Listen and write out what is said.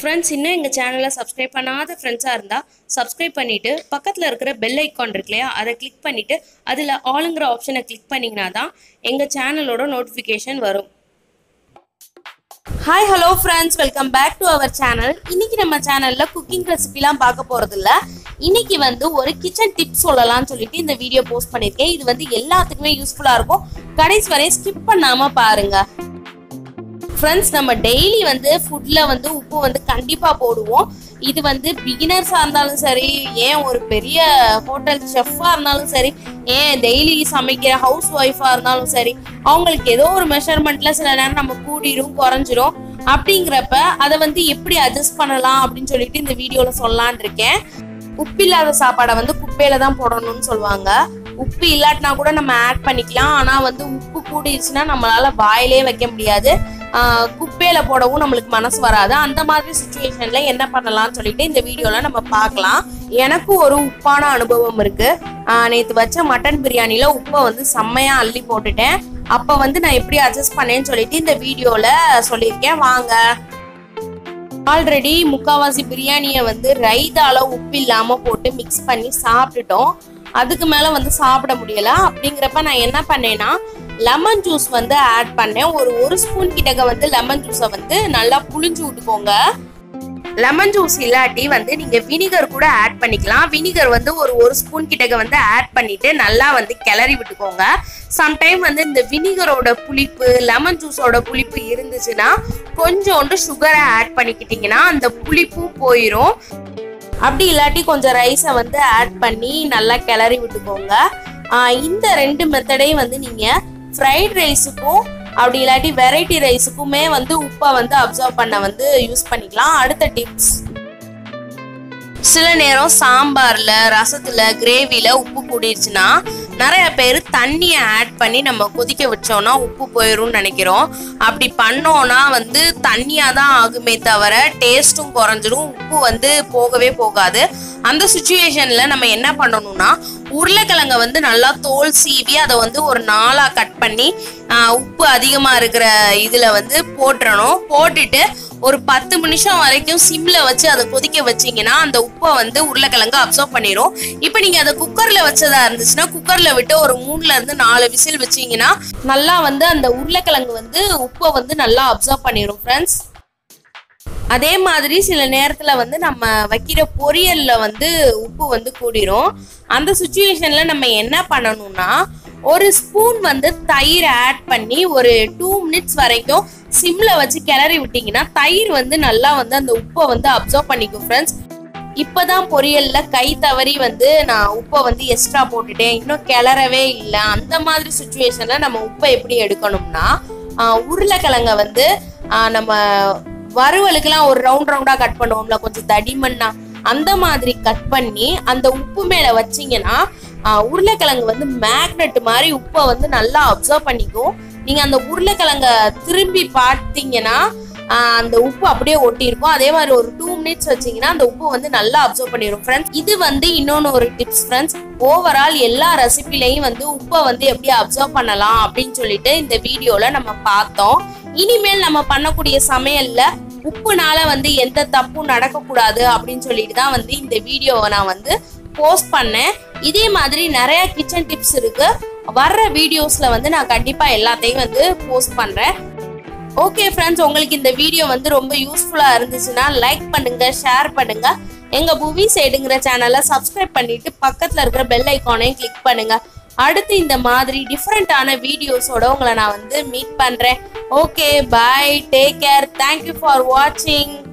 friends இன்னும் எங்கள் சேனலை சப்ஸ்கிரைப் பண்ணாத ஃப்ரெண்ட்ஸாக இருந்தால் சப்ஸ்கிரைப் பண்ணிவிட்டு பக்கத்தில் இருக்கிற பெல் ஐக்கான் இருக்கு இல்லையா அதை கிளிக் பண்ணிவிட்டு அதில் ஆளுங்கிற ஆப்ஷனை கிளிக் பண்ணிங்கன்னா தான் எங்கள் சேனலோட நோட்டிஃபிகேஷன் வரும் hi hello friends welcome back to our channel இன்னைக்கு நம்ம சேனல்ல குக்கிங் ரெசிபிலாம் பார்க்க போறது இல்ல இன்னைக்கு வந்து ஒரு கிச்சன் டிப்ஸ் சொல்லலாம்னு சொல்லிட்டு இந்த வீடியோ போஸ்ட் பண்ணியிருக்கேன் இது வந்து எல்லாத்துக்குமே யூஸ்ஃபுல்லா இருக்கும் கடைசி வரையும் ஸ்கிப் பண்ணாம பாருங்க ஃப்ரெண்ட்ஸ் நம்ம டெய்லி வந்து ஃபுட்ல வந்து உப்பு வந்து கண்டிப்பா போடுவோம் இது வந்து பிகினர்ஸா இருந்தாலும் சரி ஏன் ஒரு பெரிய ஹோட்டல் ஷெஃபா இருந்தாலும் சரி ஏன் டெய்லி சமைக்கிற ஹவுஸ் ஒய்ஃபா இருந்தாலும் சரி அவங்களுக்கு ஏதோ ஒரு மெஷர்மெண்ட்ல சில நேரம் நம்ம கூடிரும் குறைஞ்சிரும் அப்படிங்கிறப்ப அதை வந்து எப்படி அட்ஜஸ்ட் பண்ணலாம் அப்படின்னு சொல்லிட்டு இந்த வீடியோல சொல்லலான் இருக்கேன் உப்பு இல்லாத சாப்பாடை வந்து குப்பையில தான் போடணும்னு சொல்லுவாங்க உப்பு இல்லாட்டினா கூட நம்ம ஆட் பண்ணிக்கலாம் ஆனா வந்து உப்பு கூடிருச்சுன்னா நம்மளால வாயிலே வைக்க முடியாது ஆஹ் குப்பையில போடவும் நம்மளுக்கு மனசு வராது அந்த மாதிரி சுச்சுவேஷன்ல என்ன பண்ணலாம்னு சொல்லிட்டு இந்த வீடியோல நம்ம பார்க்கலாம் எனக்கும் ஒரு உப்பான அனுபவம் இருக்கு ஆஹ் நேத்து வச்ச மட்டன் பிரியாணில உப்பை வந்து செம்மையா அள்ளி போட்டுட்டேன் அப்ப வந்து நான் எப்படி அட்ஜஸ்ட் பண்ணேன்னு சொல்லிட்டு இந்த வீடியோல சொல்லியிருக்கேன் வாங்க ஆல்ரெடி முக்காவாசி பிரியாணியை வந்து ரைதால உப்பு இல்லாம போட்டு மிக்ஸ் பண்ணி சாப்பிட்டுட்டோம் அதுக்கு மேல வந்து சாப்பிட முடியல அப்படிங்கிறப்ப நான் என்ன பண்ணேன்னா லெமன் ஜூஸ் வந்து ஆட் பண்ணேன் ஒரு ஒரு ஸ்பூன் கிட்டக்க வந்து லெமன் ஜூஸை வந்து நல்லா புளிஞ்சு விட்டுக்கோங்க லெமன் ஜூஸ் இல்லாட்டி வந்து நீங்க வினிகர் கூட ஆட் பண்ணிக்கலாம் வினிகர் வந்து ஒரு ஒரு ஸ்பூன் கிட்டக்க வந்து ஆட் பண்ணிட்டு நல்லா வந்து கிளறி விட்டுக்கோங்க சம்டைம் வந்து இந்த வினிகரோட புளிப்பு லெமன் ஜூஸோட புளிப்பு இருந்துச்சுன்னா கொஞ்சோண்டு சுகரை ஆட் பண்ணிக்கிட்டீங்கன்னா அந்த புளிப்பும் போயிடும் அப்படி இல்லாட்டி கொஞ்சம் ரைஸை வந்து ஆட் பண்ணி நல்லா கிளறி விட்டுக்கோங்க ஆஹ் இந்த ரெண்டு மெத்தடையும் வந்து நீங்க ஃப்ரைட் ரைஸுக்கும் அப்படி இல்லாட்டி வெரைட்டி ரைஸுக்குமே வந்து உப்பை வந்து அப்சர்வ் பண்ண வந்து யூஸ் பண்ணிக்கலாம் அடுத்த டிப்ஸ் சில நேரம் சாம்பார்ல ரசத்துல கிரேவில உப்பு கூடிருச்சுன்னா நிறைய பேர் தண்ணியை ஆட் பண்ணி நம்ம கொதிக்க வச்சோம்னா உப்பு போயிடும்னு நினைக்கிறோம் அப்படி பண்ணோம்னா வந்து தண்ணியா தான் ஆகுமே தவிர டேஸ்ட்டும் குறைஞ்சிரும் உப்பு வந்து போகவே போகாது அந்த சுச்சுவேஷன்ல நம்ம என்ன பண்ணணும்னா உருளைக்கிழங்க வந்து நல்லா தோல் சீவி அதை வந்து ஒரு நாளா கட் பண்ணி ஆஹ், உப்பு அதிகமா இருக்கிற இதுல வந்து போட்டுறணும் போட்டுட்டு ஒரு பத்து நிமிஷம் வரைக்கும் சிம்ல வச்சு அதை கொதிக்க வச்சீங்கன்னா அந்த உப்பை வந்து உருளைக்கிழங்கு அப்சர்வ் பண்ணிரும் இப்போ நீங்க அதை குக்கர்ல வச்சதா இருந்துச்சுன்னா குக்கர்ல விட்டு ஒரு மூணுல இருந்து நாலு விசில் வச்சீங்கன்னா நல்லா வந்து அந்த உருளைக்கிழங்கு வந்து உப்பை வந்து நல்லா அப்சர்வ் பண்ணிரும் ஃப்ரெண்ட்ஸ் அதே மாதிரி சில நேரத்துல வந்து நம்ம வைக்கிற பொரியல்ல வந்து உப்பு வந்து கூடிரும் அந்த சுச்சுவேஷன்ல நம்ம என்ன பண்ணணும்னா ஒரு ஸ்பூன் வந்து தயிர் ஆட் பண்ணி ஒரு டூ மினிட்ஸ் வரைக்கும் சிம்ல வச்சு கிளறி விட்டீங்கன்னா தயிர் வந்து நல்லா வந்து அந்த உப்பை வந்து அப்சர்வ் பண்ணிக்கும் ஃப்ரெண்ட்ஸ் இப்பதான் பொரியல்ல கை தவறி வந்து நான் உப்பை வந்து எக்ஸ்ட்ரா போட்டுட்டேன் இன்னும் கிளறவே இல்லை அந்த மாதிரி சுச்சுவேஷன்ல நம்ம உப்பை எப்படி எடுக்கணும்னா ஆஹ் உருளைக்கிழங்க வந்து ஆஹ் நம்ம வறுவலுக்கெல்லாம் ஒரு ரவுண்ட் ரவுண்டா கட் பண்ணுவோம்ல கொஞ்சம் தடிமண்ணா அந்த மாதிரி கட் பண்ணி அந்த உப்பு மேல வச்சீங்கன்னா ஆஹ் உருளைக்கிழங்கு வந்து மேக்னெட் மாதிரி உப்பை வந்து நல்லா அப்சர்வ் பண்ணிக்கும் நீங்க அந்த உருளைக்கிழங்க திரும்பி பார்த்தீங்கன்னா ஆஹ் அந்த உப்பு அப்படியே ஒட்டி இருக்கும் அதே மாதிரி ஒரு டூ மினிட்ஸ் வச்சீங்கன்னா அந்த உப்பு வந்து நல்லா அப்சர்வ் பண்ணிடும் ஃப்ரெண்ட்ஸ் இது வந்து இன்னொன்னு ஒரு டிப்ஸ் ஃப்ரெண்ட்ஸ் ஓவரால் எல்லா ரெசிபிலையும் வந்து உப்பை வந்து எப்படி அப்சர்வ் பண்ணலாம் அப்படின்னு சொல்லிட்டு இந்த வீடியோல நம்ம பார்த்தோம் இனிமேல் நம்ம பண்ணக்கூடிய சமையல்ல உப்புனால வந்து எந்த தப்பும் நடக்கக்கூடாது அப்படின்னு சொல்லிட்டு தான் வந்து இந்த வீடியோவை நான் வந்து போஸ்ட் பண்ணேன் இதே மாதிரி நிறைய கிச்சன் டிப்ஸ் இருக்கு வர்ற வீடியோஸ்ல வந்து நான் கண்டிப்பா எல்லாத்தையும் வந்து போஸ்ட் பண்றேன் ஓகே ஃப்ரெண்ட்ஸ் உங்களுக்கு இந்த வீடியோ வந்து ரொம்ப யூஸ்ஃபுல்லா இருந்துச்சுன்னா லைக் பண்ணுங்க ஷேர் பண்ணுங்க எங்க புவி சைடுங்கிற சேனலை சப்ஸ்கிரைப் பண்ணிட்டு பக்கத்துல இருக்கிற பெல் ஐக்கானையும் கிளிக் பண்ணுங்க அடுத்து இந்த மாதிரி டிஃப்ரெண்டான வீடியோஸோட உங்களை நான் வந்து மீட் பண்றேன் okay bye take care thank you for வாட்சிங்